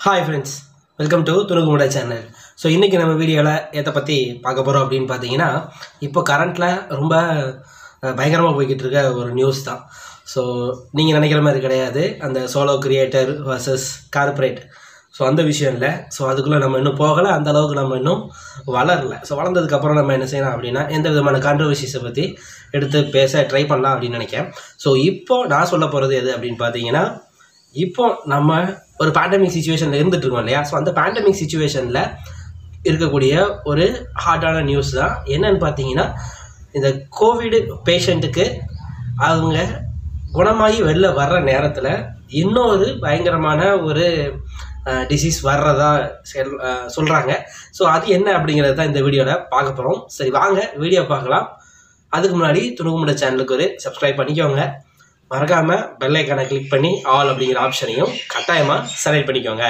hi friends welcome to துணுக்குமுடை channel so இன்றைக்கி நம்ம வீடியோவில் எதை பற்றி பார்க்க போகிறோம் அப்படின்னு பார்த்தீங்கன்னா இப்போ கரண்ட்டில் ரொம்ப பயங்கரமாக போய்கிட்டு இருக்க ஒரு நியூஸ் தான் ஸோ நீங்கள் நினைக்கிற மாதிரி கிடையாது அந்த solo creator versus corporate so அந்த விஷயம் இல்லை ஸோ அதுக்குள்ளே நம்ம இன்னும் போகலை அந்த அளவுக்கு நம்ம இன்னும் வளரல ஸோ வளர்ந்ததுக்கப்புறம் நம்ம என்ன செய்யலாம் அப்படின்னா எந்த விதமான கான்ட்ரவர்சிஸை பற்றி எடுத்து பேச ட்ரை பண்ணலாம் அப்படின்னு நினைக்கிறேன் ஸோ இப்போ நான் சொல்ல போகிறது எது அப்படின்னு பார்த்தீங்கன்னா இப்போ நம்ம ஒரு பேண்டமிக் சுச்சுவேஷனில் இருந்துட்டு இருக்கோம் இல்லையா ஸோ அந்த பேண்டமிக் சுச்சுவேஷனில் இருக்கக்கூடிய ஒரு ஹார்டான நியூஸ் தான் என்னன்னு பார்த்தீங்கன்னா இந்த கோவிடு பேஷண்ட்டுக்கு அவங்க குணமாகி வெளில வர்ற நேரத்தில் இன்னொரு பயங்கரமான ஒரு டிசீஸ் வர்றதா செல் சொல்கிறாங்க ஸோ அது என்ன அப்படிங்கிறது தான் இந்த வீடியோவில் பார்க்க போகிறோம் சரி வாங்க வீடியோ பார்க்கலாம் அதுக்கு முன்னாடி துணுகுமுட சேனலுக்கு ஒரு சப்ஸ்கிரைப் பண்ணிக்கோங்க மறக்காமல் பெல் ஐக்கானை கிளிக் பண்ணி ஆல் அப்படிங்கிற ஆப்ஷனையும் கட்டாயமாக செலக்ட் பண்ணிக்கோங்க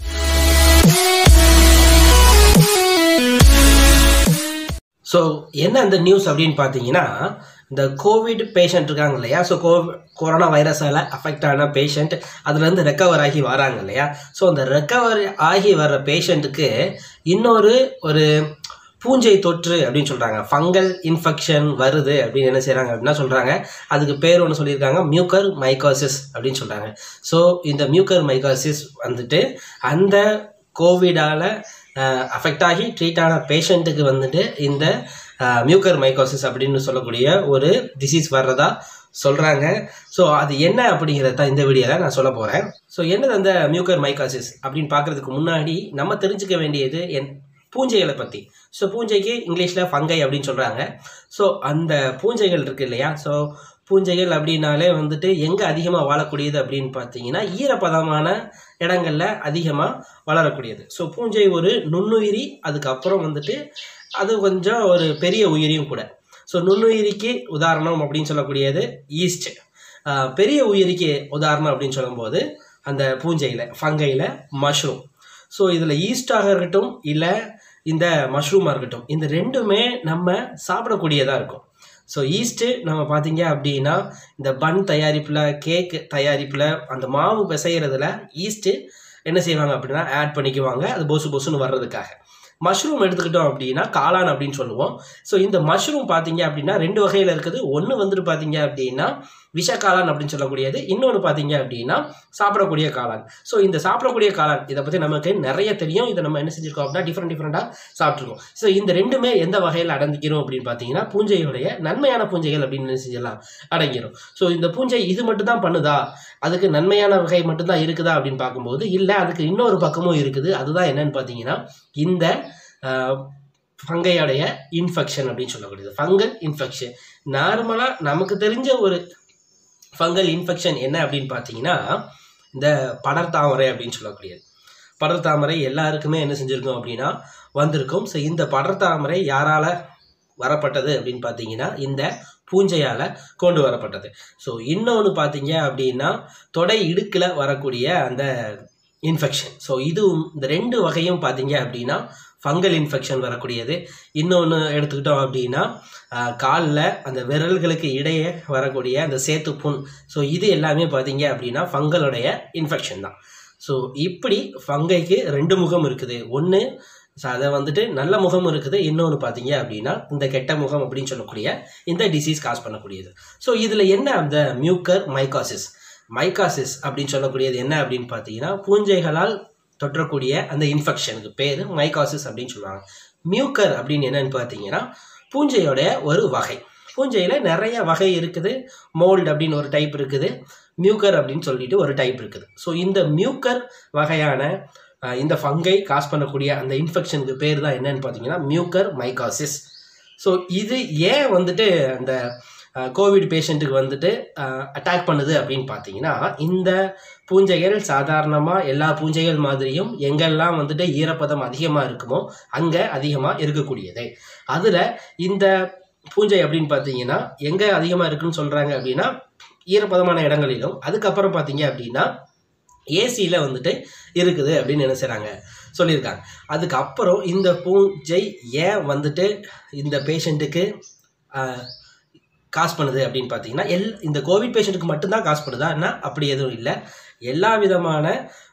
ஸோ என்ன அந்த நியூஸ் அப்படின்னு பார்த்தீங்கன்னா இந்த கோவிட் பேஷண்ட் இருக்காங்க இல்லையா ஸோ கோ கொரோனா வைரஸால் அஃபெக்ட் ஆன பேஷண்ட் அதுலேருந்து ரெக்கவர் ஆகி வராங்க இல்லையா ஸோ அந்த ரெக்கவர் ஆகி வர்ற பேஷண்ட்டுக்கு இன்னொரு ஒரு பூஞ்சை தொற்று அப்படின்னு சொல்கிறாங்க ஃபங்கல் இன்ஃபெக்ஷன் வருது அப்படின்னு என்ன செய்கிறாங்க அப்படின்னா சொல்கிறாங்க அதுக்கு பேர் ஒன்று சொல்லியிருக்காங்க மியூக்கர் மைக்காசிஸ் அப்படின்னு சொல்கிறாங்க ஸோ இந்த மியூக்கர் மைக்காசிஸ் வந்துட்டு அந்த கோவிடால் அஃபெக்ட் ஆகி ட்ரீட் ஆன பேஷண்ட்டுக்கு வந்துட்டு இந்த மியூக்கர் மைக்கோசிஸ் அப்படின்னு சொல்லக்கூடிய ஒரு டிசீஸ் வர்றதா சொல்கிறாங்க ஸோ அது என்ன அப்படிங்கிறத தான் இந்த வீடியோவில் நான் சொல்ல போகிறேன் ஸோ என்னது அந்த மியூக்கர் மைக்காசிஸ் அப்படின்னு பார்க்குறதுக்கு முன்னாடி நம்ம தெரிஞ்சுக்க வேண்டியது என் பூஞ்சைகளை பற்றி ஸோ பூஞ்சைக்கு இங்கிலீஷில் ஃபங்கை அப்படின்னு சொல்கிறாங்க ஸோ அந்த பூஞ்சைகள் இருக்குது இல்லையா ஸோ பூஞ்சைகள் அப்படின்னாலே வந்துட்டு எங்கே அதிகமாக வாழக்கூடியது அப்படின்னு பார்த்தீங்கன்னா ஈரப்பதமான இடங்களில் அதிகமாக வளரக்கூடியது ஸோ பூஞ்சை ஒரு நுண்ணுயிரி அதுக்கப்புறம் வந்துட்டு அது கொஞ்சம் ஒரு பெரிய உயிரியும் கூட ஸோ நுண்ணுயிரிக்கு உதாரணம் அப்படின்னு சொல்லக்கூடியது ஈஸ்ட் பெரிய உயிரிக்கு உதாரணம் அப்படின்னு சொல்லும்போது அந்த பூஞ்சையில் ஃபங்கையில் மஷ்ரூம் ஸோ இதில் ஈஸ்டாக இருக்கட்டும் இல்லை இந்த மஷ்ரூமாக இருக்கட்டும் இந்த ரெண்டுமே நம்ம சாப்பிடக்கூடியதாக இருக்கும் ஸோ ஈஸ்ட்டு நம்ம பார்த்தீங்க அப்படின்னா இந்த பன் தயாரிப்பில் கேக் தயாரிப்பில் அந்த மாவு பிசைகிறதுல ஈஸ்ட்டு என்ன செய்வாங்க அப்படின்னா ஆட் பண்ணிக்குவாங்க அது பொசு பொசுன்னு வர்றதுக்காக மஷ்ரூம் எடுத்துக்கிட்டோம் அப்படின்னா காளான் அப்படின்னு சொல்லுவோம் ஸோ இந்த மஷ்ரூம் பார்த்தீங்க அப்படின்னா ரெண்டு வகையில் இருக்குது ஒன்று வந்துட்டு பார்த்தீங்க அப்படின்னா விஷ காளான் அப்படின்னு சொல்லக்கூடியது இன்னொன்று பார்த்தீங்க அப்படின்னா சாப்பிடக்கூடிய காளான் ஸோ இந்த சாப்பிடக்கூடிய காளான் இதை பற்றி நமக்கு நிறைய தெரியும் இதை நம்ம என்ன செஞ்சிருக்கோம் அப்படின்னா டிஃப்ரெண்ட் டிஃப்ரெண்ட்டாக சாப்பிட்ருக்கோம் ஸோ இந்த ரெண்டுமே எந்த வகையில் அடங்கிக்கிறோம் அப்படின்னு பார்த்தீங்கன்னா பூஞ்சையுடைய நன்மையான பூஞ்சைகள் அப்படின்னு என்ன செஞ்சலாம் அடங்கிடும் ஸோ இந்த பூஞ்சை இது மட்டும் தான் பண்ணுதா அதுக்கு நன்மையான வகை மட்டும்தான் இருக்குதா அப்படின்னு பார்க்கும்போது இல்லை அதுக்கு இன்னொரு பக்கமும் இருக்குது அதுதான் என்னன்னு பார்த்தீங்கன்னா இந்த ஃபங்கையோடைய இன்ஃபெக்ஷன் அப்படின்னு சொல்லக்கூடியது ஃபங்கல் இன்ஃபெக்ஷன் நார்மலாக நமக்கு தெரிஞ்ச ஒரு ஃபங்கல் இன்ஃபெக்ஷன் என்ன அப்படின்னு பார்த்தீங்கன்னா இந்த படர்தாமரை அப்படின்னு சொல்லக்கூடியது படர்தாமரை எல்லாருக்குமே என்ன செஞ்சுருக்கோம் அப்படின்னா வந்திருக்கும் ஸோ இந்த படர்தாமரை யாரால் வரப்பட்டது அப்படின்னு பார்த்தீங்கன்னா இந்த பூஞ்சையால் கொண்டு வரப்பட்டது ஸோ இன்னொன்று பார்த்தீங்க அப்படின்னா தொடை இடுக்கில் வரக்கூடிய அந்த இன்ஃபெக்ஷன் ஸோ இது இந்த ரெண்டு வகையும் பார்த்தீங்க அப்படின்னா ஃபங்கல் இன்ஃபெக்ஷன் வரக்கூடியது இன்னொன்று எடுத்துக்கிட்டோம் அப்படின்னா காலில் அந்த விரல்களுக்கு இடையே வரக்கூடிய அந்த சேத்து புண் ஸோ இது எல்லாமே பார்த்தீங்க அப்படின்னா ஃபங்கலுடைய இன்ஃபெக்ஷன் தான் ஸோ இப்படி ஃபங்கைக்கு ரெண்டு முகம் இருக்குது ஒன்று ஸோ அதை வந்துட்டு நல்ல முகம் இருக்குது இன்னொன்று பார்த்தீங்க அப்படின்னா இந்த கெட்ட முகம் அப்படின்னு சொல்லக்கூடிய இந்த டிசீஸ் காஸ் பண்ணக்கூடியது ஸோ இதில் என்ன அந்த மியூக்கர் மைக்காசிஸ் மைக்காசிஸ் அப்படின்னு சொல்லக்கூடியது என்ன அப்படின்னு பார்த்தீங்கன்னா பூஞ்சைகளால் தொற்றக்கூடிய அந்த இன்ஃபெக்ஷனுக்கு பேர் மைக்காசிஸ் அப்படின்னு சொல்லுவாங்க மியூக்கர் அப்படின்னு என்னன்னு பார்த்தீங்கன்னா பூஞ்சையோட ஒரு வகை பூஞ்சையில் நிறைய வகை இருக்குது மோல்டு அப்படின்னு ஒரு டைப் இருக்குது மியூக்கர் அப்படின்னு சொல்லிட்டு ஒரு டைப் இருக்குது ஸோ இந்த மியூக்கர் வகையான இந்த ஃபங்கை காஸ் பண்ணக்கூடிய அந்த இன்ஃபெக்ஷனுக்கு பேர் தான் என்னன்னு பார்த்தீங்கன்னா மியூக்கர் மைக்காசிஸ் ஸோ இது ஏன் வந்துட்டு அந்த கோவிட் பேஷண்ட்டுக்கு வந்துட்டு அட்டாக் பண்ணுது அப்படின்னு பார்த்தீங்கன்னா இந்த பூஞ்சைகள் சாதாரணமாக எல்லா பூஞ்சைகள் மாதிரியும் எங்கெல்லாம் வந்துட்டு ஈரப்பதம் அதிகமாக இருக்குமோ அங்கே அதிகமாக இருக்கக்கூடியது அதில் இந்த பூஞ்சை அப்படின்னு பார்த்தீங்கன்னா எங்கே அதிகமாக இருக்குன்னு சொல்கிறாங்க அப்படின்னா ஈரப்பதமான இடங்களிலும் அதுக்கப்புறம் பார்த்தீங்க அப்படின்னா ஏசியில் வந்துட்டு இருக்குது அப்படின்னு என்ன செய்கிறாங்க சொல்லியிருக்காங்க அதுக்கப்புறம் இந்த பூஞ்சை ஏன் வந்துட்டு இந்த பேஷண்ட்டுக்கு காசு பண்ணுது அப்படின்னு பார்த்தீங்கன்னா எல் இந்த கோவிட் பேஷண்ட்டுக்கு மட்டும்தான் காசு பண்ணுதான்னா அப்படி எதுவும் இல்லை எல்லா விதமான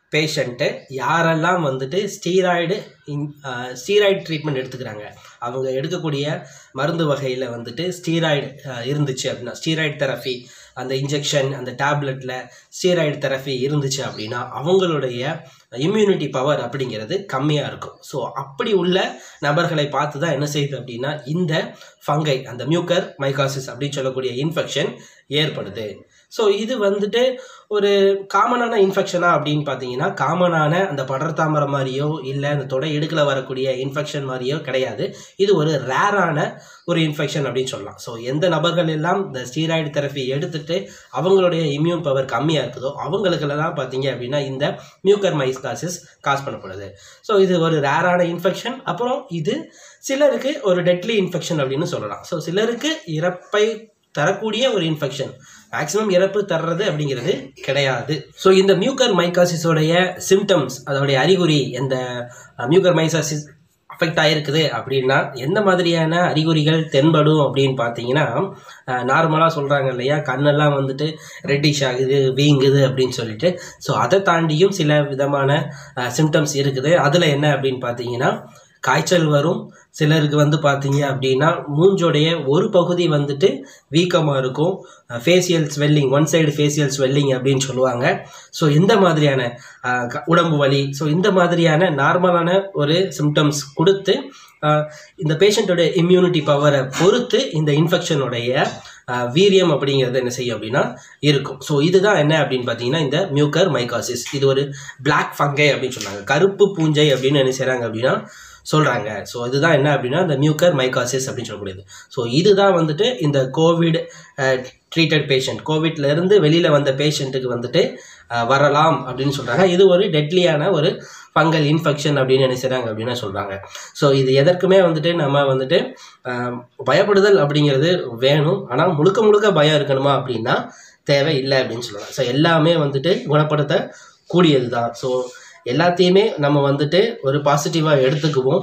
பேஷண்ட்டு யாரெல்லாம் வந்துட்டு ஸ்டீராய்டு இன் ஸ்டீராய்டு ட்ரீட்மெண்ட் எடுத்துக்கிறாங்க அவங்க எடுக்கக்கூடிய மருந்து வகையில் வந்துட்டு ஸ்டீராய்டு இருந்துச்சு அப்படின்னா ஸ்டீராய்டு தெரப்பி அந்த இன்ஜெக்ஷன் அந்த டேப்லெட்டில் ஸ்டீராய்டு தெரப்பி இருந்துச்சு அப்படின்னா அவங்களுடைய இம்யூனிட்டி பவர் அப்படிங்கிறது கம்மியாக இருக்கும் ஸோ அப்படி உள்ள நபர்களை பார்த்து தான் என்ன செய்யுது அப்படின்னா இந்த ஃபங்கை அந்த மியூக்கர் மைகாசிஸ் அப்படின்னு சொல்லக்கூடிய இன்ஃபெக்ஷன் ஏற்படுது ஸோ இது வந்துட்டு ஒரு காமனான இன்ஃபெக்ஷனா அப்படின்னு பார்த்தீங்கன்னா காமனான அந்த படர்தாமரை மாதிரியோ இல்லை அந்த தொடை இடுக்கில் வரக்கூடிய இன்ஃபெக்ஷன் மாதிரியோ கிடையாது இது ஒரு ரேரான ஒரு இன்ஃபெக்ஷன் அப்படின்னு சொல்லலாம் ஸோ எந்த நபர்கள் எல்லாம் இந்த ஸ்டீராய்டு தெரப்பி எடுத்துட்டு அவங்களுடைய இம்யூன் பவர் கம்மியாக இருக்குதோ அவங்களுக்கெல்லாம் பார்த்தீங்க அப்படின்னா இந்த மியூக்கர் மைஸ்காசிஸ் காஸ் பண்ணப்படுது ஸோ இது ஒரு ரேரான இன்ஃபெக்ஷன் அப்புறம் இது சிலருக்கு ஒரு டெட்லி இன்ஃபெக்ஷன் அப்படின்னு சொல்லலாம் ஸோ சிலருக்கு இறப்பை தரக்கூடிய ஒரு இன்ஃபெக்ஷன் மேக்ஸிமம் இறப்பு தர்றது அப்படிங்கிறது கிடையாது ஸோ இந்த மியூக்கர் மைக்காசிஸோடைய சிம்டம்ஸ் அதோடைய அறிகுறி இந்த மியூக்கர் மைசாசிஸ் அஃபெக்ட் ஆகிருக்குது அப்படின்னா எந்த மாதிரியான அறிகுறிகள் தென்படும் அப்படின்னு பார்த்தீங்கன்னா நார்மலாக சொல்கிறாங்க இல்லையா கண்ணெல்லாம் வந்துட்டு ரெட்டிஷ் ஆகுது வீங்குது அப்படின்னு சொல்லிட்டு ஸோ அதை தாண்டியும் சில விதமான சிம்டம்ஸ் இருக்குது அதில் என்ன அப்படின்னு பார்த்தீங்கன்னா காய்ச்சல் வரும் சிலருக்கு வந்து பார்த்தீங்க அப்படின்னா மூஞ்சோடைய ஒரு பகுதி வந்துட்டு வீக்கமாக இருக்கும் facial swelling one side facial swelling அப்படின்னு சொல்லுவாங்க ஸோ இந்த மாதிரியான அஹ், க- உடம்பு வலி ஸோ இந்த மாதிரியான நார்மலான ஒரு சிம்டம்ஸ் கொடுத்து அஹ், இந்த பேஷண்ட்டோட இம்யூனிட்டி பவரை பொறுத்து இந்த இன்ஃபெக்ஷனுடைய வீரியம் அப்படிங்கிறது என்ன செய்யும் அப்படின்னா இருக்கும் ஸோ இதுதான் என்ன அப்படின்னு பார்த்தீங்கன்னா இந்த மியூக்கர் மைகாசிஸ் இது ஒரு Black ஃபங்கை அப்படின்னு சொன்னாங்க கருப்பு பூஞ்சை அப்படின்னு என்ன செய்கிறாங்க அப்படின்னா சொல்கிறாங்க ஸோ இதுதான் என்ன அப்படின்னா இந்த மியூக்கர் மைகாசிஸ் அப்படின்னு சொல்லக்கூடியது ஸோ இதுதான் வந்துட்டு இந்த கோவிட் ட்ரீட்டட் பேஷண்ட் கோவிட்லேருந்து வெளியில் வந்த பேஷண்ட்டுக்கு வந்துட்டு அஹ், வரலாம் அப்படின்னு சொல்கிறாங்க இது ஒரு டெட்லியான ஒரு ஃபங்கல் இன்ஃபெக்ஷன் அப்படின்னு என்ன செய்கிறாங்க அப்படின்னு சொல்கிறாங்க ஸோ இது எதற்குமே வந்துட்டு நம்ம வந்துட்டு அஹ், பயப்படுதல் அப்படிங்கிறது வேணும் ஆனால் முழுக்க முழுக்க பயம் இருக்கணுமா அப்படின்னா தேவை இல்லை அப்படின்னு சொல்லலாம் ஸோ எல்லாமே வந்துட்டு குணப்படுத்த கூடியது தான் ஸோ எல்லாத்தையுமே நம்ம வந்துட்டு ஒரு பாசிட்டிவாக எடுத்துக்குவோம்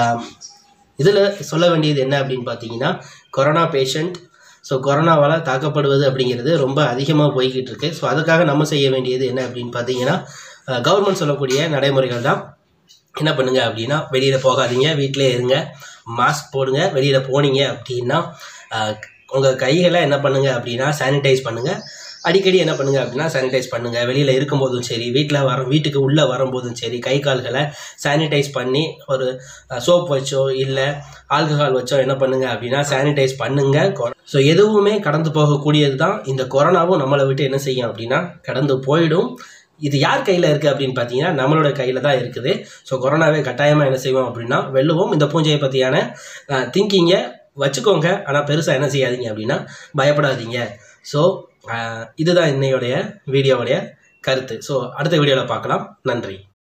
இதில் சொல்ல வேண்டியது என்ன அப்படின்னு பார்த்தீங்கன்னா கொரோனா பேஷண்ட் ஸோ கொரோனாவால் தாக்கப்படுவது அப்படிங்கிறது ரொம்ப அதிகமாக போய்கிட்டு இருக்கு ஸோ அதுக்காக நம்ம செய்ய வேண்டியது என்ன அப்படின்னு பார்த்தீங்கன்னா கவர்மெண்ட் சொல்லக்கூடிய நடைமுறைகள் தான் என்ன பண்ணுங்க அப்படின்னா வெளியில் போகாதீங்க வீட்டிலே இருங்க மாஸ்க் போடுங்க வெளியில் போனீங்க அப்படின்னா உங்கள் கைகளை என்ன பண்ணுங்க அப்படின்னா சானிடைஸ் பண்ணுங்க அடிக்கடி என்ன பண்ணுங்க அப்படின்னா சானிடைஸ் பண்ணுங்க வெளியில் இருக்கும்போதும் சரி வீட்டில் வர வீட்டுக்கு உள்ளே வரும்போதும் சரி கை கால்களை சானிடைஸ் பண்ணி ஒரு சோப் வச்சோ இல்லை ஆல்கஹால் வச்சோ என்ன பண்ணுங்க அப்படின்னா சானிடைஸ் பண்ணுங்க ஸோ எதுவுமே கடந்து போகக்கூடியது தான் இந்த கொரோனாவும் நம்மளை விட்டு என்ன செய்யும் அப்படின்னா கடந்து போயிடும் இது யார் கையில் இருக்குது அப்படின்னு பார்த்தீங்கன்னா நம்மளோட கையில் தான் இருக்குது ஸோ கொரோனாவே கட்டாயமாக என்ன செய்வோம் அப்படின்னா வெல்லுவோம் இந்த பூஞ்சையை பற்றியான திங்கிங்கை வச்சுக்கோங்க ஆனால் பெருசாக என்ன செய்யாதீங்க அப்படின்னா பயப்படாதீங்க ஸோ இதுதான் இன்னையோடைய வீடியோவுடைய கருத்து ஸோ அடுத்த வீடியோவில் பார்க்கலாம் நன்றி